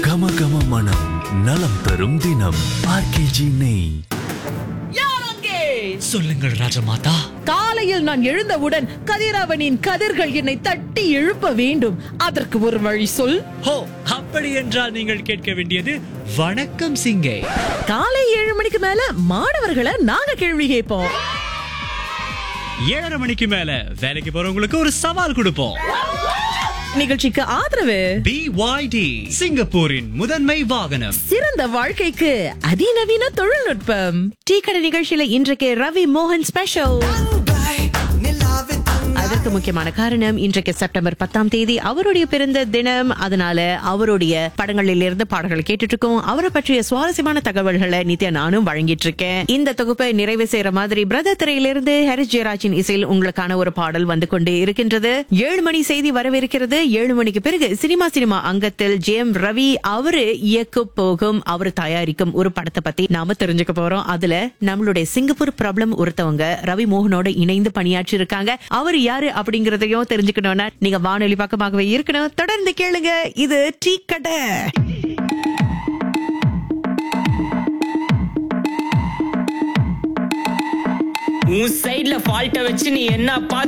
கம கம மனம் நலம் தரும் தினம் ஆர்கேஜி நெய் சொல்லுங்கள் ராஜமாதா காலையில் நான் எழுந்தவுடன் கதிரவனின் கதிர்கள் என்னை தட்டி எழுப்ப வேண்டும் அதற்கு ஒரு வழி சொல் ஹோ அப்படி என்றால் நீங்கள் கேட்க வேண்டியது வணக்கம் சிங்கை காலை ஏழு மணிக்கு மேல மாணவர்களை நாங்க கேள்வி கேட்போம் ஏழரை மணிக்கு மேல வேலைக்கு போறவங்களுக்கு ஒரு சவால் கொடுப்போம் நிகழ்ச்சிக்கு ஆதரவு பிஒய்டி சிங்கப்பூரின் முதன்மை வாகனம் சிறந்த வாழ்க்கைக்கு அதிநவீன தொழில்நுட்பம் டீ கடை நிகழ்ச்சியில இன்றைக்கு ரவி மோகன் ஸ்பெஷல் அதற்கு முக்கியமான காரணம் இன்றைக்கு செப்டம்பர் பத்தாம் தேதி அவருடைய பிறந்த தினம் அதனால அவருடைய படங்களில் இருந்து பாடல்கள் கேட்டுட்டு இருக்கோம் அவரை பற்றிய சுவாரஸ்யமான தகவல்களை நித்யா நானும் வழங்கிட்டு இருக்கேன் இந்த தொகுப்பை நிறைவு செய்யற மாதிரி பிரதர் திரையிலிருந்து ஹரிஸ் ஜெயராஜின் இசையில் உங்களுக்கான ஒரு பாடல் வந்து கொண்டு இருக்கின்றது ஏழு மணி செய்தி வரவிருக்கிறது ஏழு மணிக்கு பிறகு சினிமா சினிமா அங்கத்தில் ஜெயம் ரவி அவரு இயக்க போகும் அவர் தயாரிக்கும் ஒரு படத்தை பத்தி நாம தெரிஞ்சுக்க போறோம் அதுல நம்மளுடைய சிங்கப்பூர் ப்ராப்ளம் ஒருத்தவங்க ரவி மோகனோட இணைந்து பணியாற்றி இருக்காங்க அவர் யாரு அப்படிங்கறதையும் தெரிஞ்சுக்கணும்னா நீங்க வானொலி பக்கமாகவே இருக்கணும் தொடர்ந்து கேளுங்க இது டீ கடை உன் சைடுல ஃபால்ட்ட வச்சு நீ என்ன பார்த்து